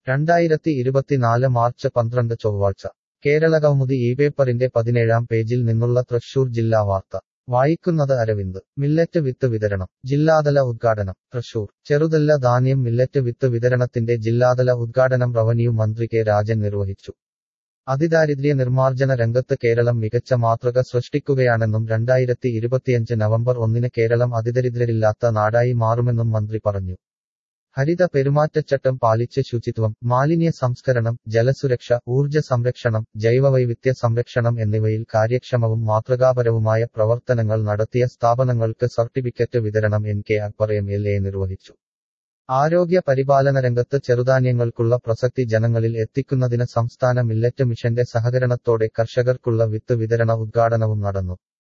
രണ്ടായിരത്തി ഇരുപത്തിനാല് മാർച്ച് പന്ത്രണ്ട് ചൊവ്വാഴ്ച കേരളകൗമുദി ഈ പേപ്പറിന്റെ പതിനേഴാം പേജിൽ നിന്നുള്ള തൃശൂർ ജില്ലാ വാർത്ത വായിക്കുന്നത് അരവിന്ദ് മില്ലറ്റ് വിത്ത് വിതരണം ജില്ലാതല ഉദ്ഘാടനം തൃശൂർ ചെറുതല്ല ധാന്യം മില്ലറ്റ് വിത്ത് വിതരണത്തിന്റെ ജില്ലാതല ഉദ്ഘാടനം റവന്യൂ മന്ത്രി കെ രാജൻ നിർവഹിച്ചു അതിദാരിദ്ര്യ നിർമ്മാർജ്ജന രംഗത്ത് കേരളം മികച്ച മാതൃക സൃഷ്ടിക്കുകയാണെന്നും രണ്ടായിരത്തി ഇരുപത്തിയഞ്ച് നവംബർ ഒന്നിന് കേരളം അതിദരിദ്രരില്ലാത്ത നാടായി മാറുമെന്നും മന്ത്രി പറഞ്ഞു ഹരിത പെരുമാറ്റച്ചട്ടം പാലിച്ച് ശുചിത്വം മാലിന്യ സംസ്കരണം ജലസുരക്ഷ ഊർജ്ജ സംരക്ഷണം ജൈവവൈവിധ്യ സംരക്ഷണം എന്നിവയിൽ കാര്യക്ഷമവും മാതൃകാപരവുമായ പ്രവർത്തനങ്ങൾ നടത്തിയ സ്ഥാപനങ്ങൾക്ക് സർട്ടിഫിക്കറ്റ് വിതരണം N K Akbar M L A നിർവഹിച്ചു ആരോഗ്യ പരിപാലന രംഗത്ത് ചെറുധാന്യങ്ങൾക്കുള്ള പ്രസക്തി ജനങ്ങളിൽ എത്തിക്കുന്നതിന് സംസ്ഥാന മില്ലറ്റ് മിഷന്റെ സഹകരണത്തോടെ കർഷകർക്കുള്ള വിത്ത് വിതരണ ഉദ്ഘാടനവും നടന്നു